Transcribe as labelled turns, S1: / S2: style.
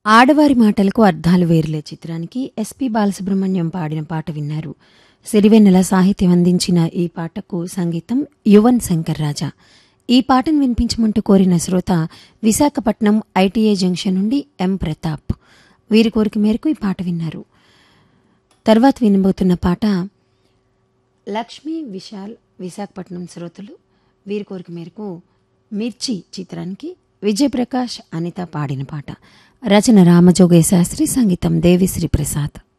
S1: ఆడవారి మాటలకు అర్థాలు వేరులే చిత్రానికి ఎస్పి బాలసుబ్రహ్మణ్యం పాడిన పాట విన్నారు సిరివెన్నెల సాహిత్యం అందించిన ఈ పాటకు సంగీతం యువన్ శంకర్ రాజా ఈ పాటను వినిపించమంటూ కోరిన శ్రోత విశాఖపట్నం ఐటీఐ జంక్షన్ నుండి ఎం ప్రతాప్ వీరి కోరిక మేరకు ఈ పాట విన్నారు తర్వాత వినబోతున్న పాట లక్ష్మీ విశాల్ విశాఖపట్నం శ్రోతలు వీరి కోరిక మేరకు మిర్చి చిత్రానికి విజయప్రకాష్ అనిత పాడిన పాట రచన రామజోగయ్య శాస్త్రి సంగీతం దేవిశ్రీ ప్రసాద్